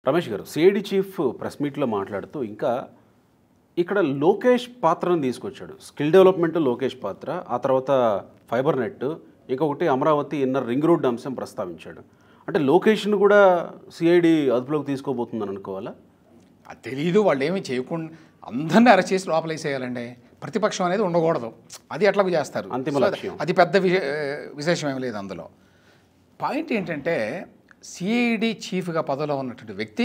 రమేష్ గారు CID chief press మీట్లో మాట్లాడుతూ ఇంకా ఇక్కడ లోకేష్ పాత్రను తీసుకొచ్చాడు స్కిల్ డెవలప్మెంట్ లోకేష్ పాత్ర ఆ తర్వాత ఫైబర్ నెట్ ఇంకొకటి అమరావతి ఇన్నర్ రింగ్ రోడ్ అంశం ప్రస్తావించాడు అంటే లోకేష్ను కూడా సిఐడి అదుపులోకి తీసుకోబోతుందని అనుకోవాలా అది తెలియదు వాళ్ళు ఏమీ చేయకుండా అందరినీ అరెస్ట్ చేసి లోపలేసేయాలండి ప్రతిపక్షం అనేది ఉండకూడదు అది ఎట్లాగూ చేస్తారు అంతిమ సో లక్ష్యం. అది పెద్ద విశే విశేషం ఏమీ లేదు అందులో పాయింట్ ఏంటంటే సిఐడి చీఫ్గా పదవిలో ఉన్నటువంటి వ్యక్తి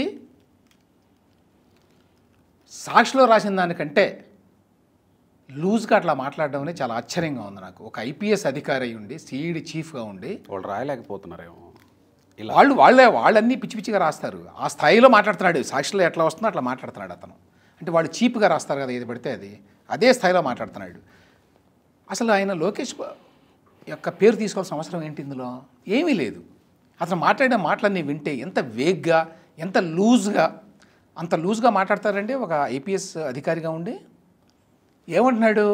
సాక్షిలో రాసిన దానికంటే లూజ్గా అట్లా మాట్లాడడం అనేది చాలా ఆశ్చర్యంగా ఉంది నాకు ఒక ఐపీఎస్ అధికారి అయి ఉండి సిఐడి చీఫ్గా ఉండి వాళ్ళు రాయలేకపోతున్నారేమో ఇలా వాళ్ళు వాళ్ళే వాళ్ళన్నీ పిచ్చి పిచ్చిగా రాస్తారు ఆ స్థాయిలో మాట్లాడుతున్నాడు సాక్షిలో ఎట్లా వస్తుందో అట్లా మాట్లాడుతున్నాడు అతను అంటే వాళ్ళు చీప్గా రాస్తారు కదా ఏది పడితే అది అదే స్థాయిలో మాట్లాడుతున్నాడు అసలు ఆయన లోకేష్ యొక్క పేరు తీసుకోవాల్సిన అవసరం ఏంటి ఇందులో ఏమీ లేదు అతను మాట్లాడిన మాటలన్నీ వింటే ఎంత వేగ్గా ఎంత లూజ్గా అంత లూజ్గా మాట్లాడతారండి ఒక ఐపీఎస్ అధికారిగా ఉండి ఏమంటున్నాడు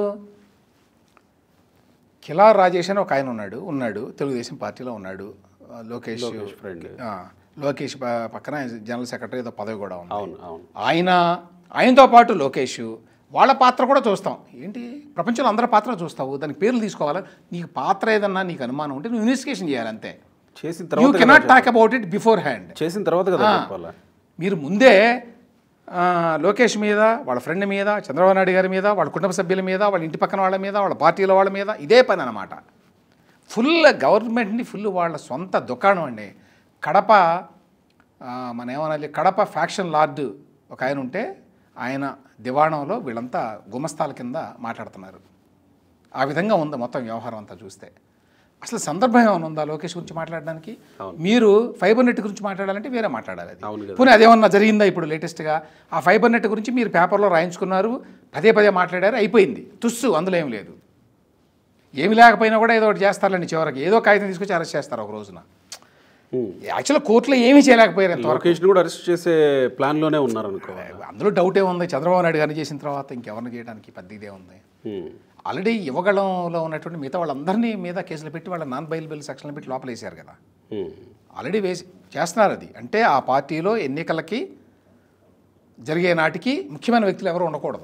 కిలా రాజేష్ అని ఒక ఆయన ఉన్నాడు ఉన్నాడు తెలుగుదేశం పార్టీలో ఉన్నాడు ఆ, లోకేష్ లోకేష్ friend. ఆ, లోకేష్ ప- పక్కన జనరల్ సెక్రటరీ ఏదో పదవి కూడా ఉంది అవును అవును ఆయన ఆయనతో పాటు లోకేష్ వాళ్ళ పాత్ర కూడా చూస్తాం ఏంటి ప్రపంచంలో అందరి పాత్ర చూస్తావు దానికి పేర్లు తీసుకోవాలా నీకు పాత్ర ఏదన్నా నీకు అనుమానం ఉంటే నువ్వు ఇన్వెస్టిగేషన్ చేయాలి అంతే చేసిన యూ తర్వాత కెనాట్ కదా talk about it beforehand చేసిన తర్వాత కదా చెప్పాలా మీరు ముందే ఆ, లోకేష్ మీద వాళ్ళ ఫ్రెండ్ మీద చంద్రబాబు నాయుడు గారి మీద వాళ్ళ కుటుంబ సభ్యుల మీద వాళ్ళ ఇంటి పక్కన వాళ్ళ మీద వాళ్ళ పార్టీల వాళ్ళ మీద ఇదే పని అనమాట ఫుల్ గవర్నమెంట్ని ఫుల్ వాళ్ళ సొంత దుకాణం అండి కడప ఆ, మన ఏమనాలి కడప ఫ్యాక్షన్ లార్డ్ ఒక ఆయన ఉంటే ఆయన దివాణంలో వీళ్ళంతా గుమస్తాల కింద మాట్లాడుతున్నారు ఆ విధంగా ఉంది మొత్తం వ్యవహారం అంతా చూస్తే అసలు సందర్భం ఏమైనా ఉందా లోకేష్ గురించి మాట్లాడడానికి మీరు ఫైబర్ నెట్ గురించి మాట్లాడాలంటే వేరే మాట్లాడాలి అది అవును కదా. పోనీ అదేమన్నా జరిగిందా ఇప్పుడు లేటెస్ట్గా ఆ ఫైబర్ నెట్ గురించి మీరు పేపర్లో రాయించుకున్నారు పదే పదే మాట్లాడారు అయిపోయింది తుస్సు అందులో ఏం లేదు ఏమి లేకపోయినా కూడా ఏదో ఒకటి చేస్తారండి చివరికి ఏదో కాగితం తీసుకొచ్చి అరెస్ట్ చేస్తారు ఒక రోజున హ్మ్. యాక్చువల్ కోర్టులో ఏమీ చేయలేకపోయారు ఎంతవరకు లోకేష్ని కూడా అరెస్ట్ చేసే ప్లాన్లోనే ఉన్నారు అనుకోవాలి అందులో డౌటే ఉంది చంద్రబాబు నాయుడు గారిని చేసిన తర్వాత ఇంకెవరిని చేయడానికి పెద్ద ఇదే ఉంది హ్మ్. ఆల్రెడీ యువగళంలో ఉన్నటువంటి మిగతా వాళ్ళందరినీ మీద కేసులు పెట్టి వాళ్ళ నాన్ బెయిల్ బిల్ సెక్షన్లు పెట్టి లోపలేసారు కదా హ్మ్. ఆల్రెడీ వేసి చేస్తున్నారు అది అంటే ఆ పార్టీలో ఎన్నికలకి జరిగే నాటికి ముఖ్యమైన వ్యక్తులు ఎవరు ఉండకూడదు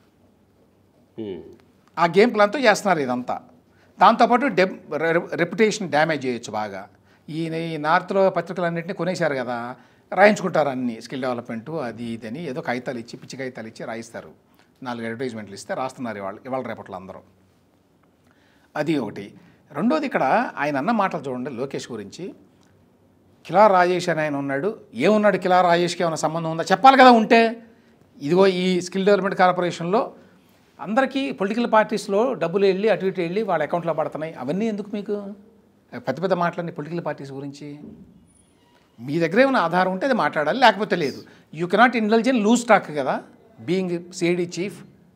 హ్మ్. ఆ గేమ్ ప్లాన్తో చేస్తున్నారు ఇదంతా దాంతోపాటు డెప్ రెప్యుటేషన్ డ్యామేజ్ చేయొచ్చు బాగా ఈయన ఈ నార్త్లో పత్రికలన్నింటినీ కొనేశారు కదా రాయించుకుంటారు అన్ని స్కిల్ డెవలప్మెంట్ అది ఇది అని ఏదో కాగితాలు ఇచ్చి పిచ్చి కాగితాలు ఇచ్చి రాయిస్తారు నాలుగు అడ్వర్టైజ్మెంట్లు ఇస్తే రాస్తున్నారు ఇవాళ ఇవాళ రేపట్లో అందరూ అది ఒకటి రెండోది ఇక్కడ ఆయన అన్న మాటలు చూడండి లోకేష్ గురించి కిలా రాజేష్ అని ఆయన ఉన్నాడు ఏమున్నాడు కిలా రాజేష్కి ఏమైనా సంబంధం ఉందా చెప్పాలి కదా ఉంటే ఇదిగో ఈ స్కిల్ డెవలప్మెంట్ కార్పొరేషన్లో అందరికీ పొలిటికల్ పార్టీస్లో డబ్బులు వెళ్ళి అటు ఇటు వెళ్ళి వాళ్ళ అకౌంట్లో పడుతున్నాయి అవన్నీ ఎందుకు మీకు పెద్ద పెద్ద మాటలన్నీ పొలిటికల్ పార్టీస్ గురించి మీ దగ్గర ఏమైనా ఆధారం ఉంటే అది మాట్లాడాలి లేకపోతే లేదు you cannot indulge in loose talk కదా బీయింగ్ సిఐడి చీఫ్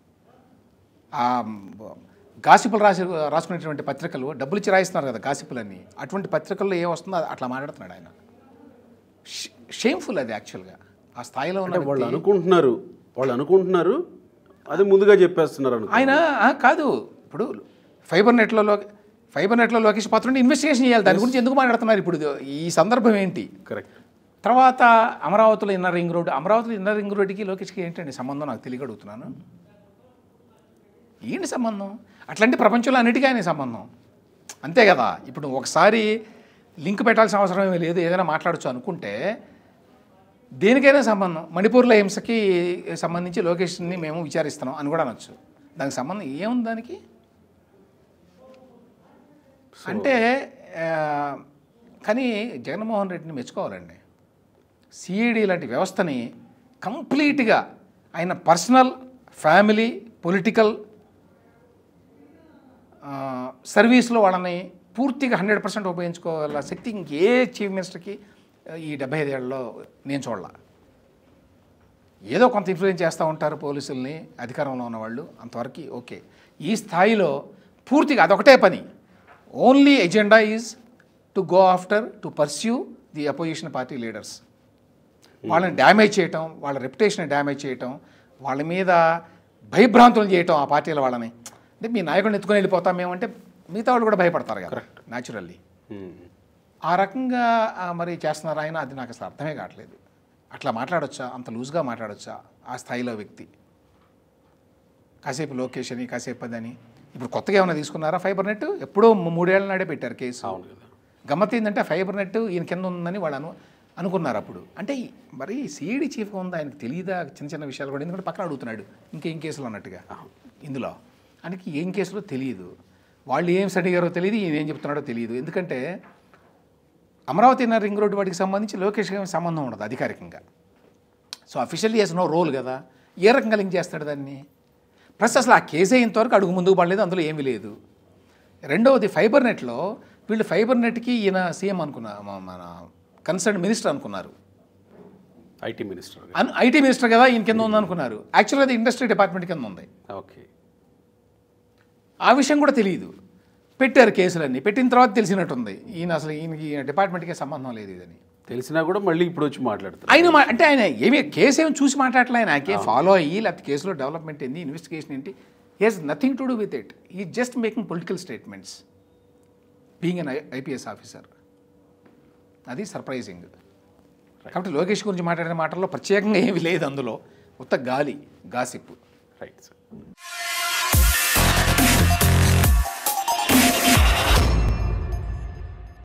గాసిపులు రాసి రాసుకునేటువంటి పత్రికలు డబ్బులు ఇచ్చి రాయిస్తున్నారు కదా గాసిపులన్నీ అటువంటి పత్రికల్లో ఏం వస్తుందో అది అట్లా మాట్లాడుతున్నాడు ఆయన షేమ్ఫుల్ అది యాక్చువల్గా ఆ స్థాయిలో ఉన్న అంటే వాళ్ళు అనుకుంటున్నారు వాళ్ళు అనుకుంటున్నారు అది ముందుగా చెప్పేస్తున్నారు అనుకో ఆయన ఆ, కాదు ఇప్పుడు ఫైబర్ నెట్లో లో ఫైబర్ నెట్లో లోకేష్ పాత్ర ఉంటే ఇన్వెస్టిగేషన్ చేయాలి దాని గురించి ఎందుకు మాట్లాడుతున్నారు ఇప్పుడు ఇది- ఈ సందర్భం ఏంటి కరెక్ట్ తర్వాత అమరావతిలో ఇన్నర్ రింగ్ రోడ్ అమరావతిలో ఇన్నర్ రింగ్ రోడ్డుకి లోకేష్కి ఏంటండి సంబంధం నాకు తెలియక అడుగుతున్నాను ఏంటి సంబంధం అట్లాంటి ప్రపంచంలో అన్నిటికీ ఆయన సంబంధం అంతే కదా ఇప్పుడు నువ్వు ఒకసారి లింక్ పెట్టాల్సిన అవసరం ఏమీ లేదు ఏదైనా మాట్లాడచ్చు అనుకుంటే దేనికైనా సంబంధం మణిపూర్లో హింసకి సంబంధించి లోకేష్ని మేము విచారిస్తున్నాం అని కూడా అనొచ్చు దానికి సంబంధం ఏముంది దానికి అంటే ఆ, కానీ జగన్మోహన్ రెడ్డిని మెచ్చుకోవాలండి సిఈడి లాంటి వ్యవస్థని కంప్లీట్గా ఆయన పర్సనల్ ఫ్యామిలీ పొలిటికల్ సర్వీస్లో వాళ్ళని పూర్తిగా హండ్రెడ్ పర్సెంట్ ఉపయోగించుకోగల శక్తి ఇంకే చీఫ్ మినిస్టర్కి ఈ డెబ్బై ఐదేళ్లలో నేను చూడాల ఏదో కొంత ఇన్ఫ్లుయెన్స్ చేస్తూ ఉంటారు పోలీసుల్ని అధికారంలో ఉన్నవాళ్ళు అంతవరకు ఓకే ఈ స్థాయిలో పూర్తిగా అదొకటే పని only agenda is to go after to pursue the opposition party leaders వాళ్ళని డ్యామేజ్ చేయటం వాళ్ళ రెప్యుటేషన్ డ్యామేజ్ చేయటం వాళ్ళ మీద భయభ్రాంతులు చేయటం ఆ పార్టీల వాళ్ళని అంటే మీ నాయకుడిని ఎత్తుకొని వెళ్ళిపోతాం మేమంటే మిగతా వాళ్ళు కూడా భయపడతారు కదా న్యాచురల్లీ హ్మ్. ఆ రకంగా ఆ, మరి చేస్తున్నారు ఆయన అది నాకు అసలు అర్థమే కావట్లేదు అట్లా మాట్లాడొచ్చా అంత లూజ్గా మాట్లాడొచ్చా ఆ స్థాయిలో వ్యక్తి కాసేపు లోకేష్ అని కాసేపు అదని ఇప్పుడు కొత్తగా ఏమైనా తీసుకున్నారా ఫైబర్ నెట్ ఎప్పుడో మూ- మూడేళ్ల నాడే పెట్టారు కేసు అవును కదా గమ్మత్ ఏంటంటే ఫైబర్ నెట్ ఈయన కింద ఉందని వాళ్ళు అను అనుకున్నారు అప్పుడు అంటే ఈ- మరి సిఐడి చీఫ్గా ఉందా ఆయనకు తెలియదా చిన్న చిన్న విషయాలు కూడా ఎందుకంటే పక్కన అడుగుతున్నాడు ఇంకేం కేసులు అన్నట్టుగా ఇందులో ఆయనకి ఏం కేసులో తెలియదు వాళ్ళు ఏం అడిగారో తెలియదు ఈయన ఏం చెప్తున్నాడో తెలియదు ఎందుకంటే అమరావతి అన్న రింగ్ రోడ్డు వాటికి సంబంధించి లోకేష్ గారికి సంబంధం ఉండదు అధికారికంగా సో అఫీషియల్లీ చేసిన నో రోల్ కదా ఏ రకంగా లింక్ చేస్తాడు దాన్ని ప్లస్ అసలు ఆ కేసు అయ్యేంతవరకు అడుగు ముందుకు పడలేదు అందులో ఏమీ లేదు రెండవది ఫైబర్ నెట్లో వీళ్ళు ఫైబర్ నెట్కి ఈయన సీఎం అనుకున్న మ- మన కన్సర్న్ మినిస్టర్ అనుకున్నారు IT minister an IT minister కదా ఈయన కింద ఉంది అనుకున్నారు యాక్చువల్గా అది ఇండస్ట్రీ డిపార్ట్మెంట్ కింద ఉంది ఓకే ఆ విషయం కూడా తెలియదు పెట్టారు కేసులన్నీ పెట్టిన తర్వాత తెలిసినట్టుంది ఈయన అసలు ఈయనకి డిపార్ట్మెంట్కి సంబంధం లేదు ఇదని తెలిసినా కూడా మళ్ళీ ఇప్పుడు వచ్చి మాట్లాడుతారు ఆయన మా- అంటే ఆయన ఏమి కేసు ఏమి చూసి మాట్లాడలే ఆయన ఆయనకేం ఫాలో అయ్యి లేకపోతే కేసులో డెవలప్మెంట్ ఏంది ఇన్వెస్టిగేషన్ ఏంటి he's nothing to do with it ఈ just making political statements being an IPS officer అది సర్ప్రైజింగ్ కాబట్టి లోకేష్ గురించి మాట్లాడిన మాటల్లో ప్రత్యేకంగా ఏమీ లేదు అందులో ఉత్త గాలి గాసిప్ రైట్ సార్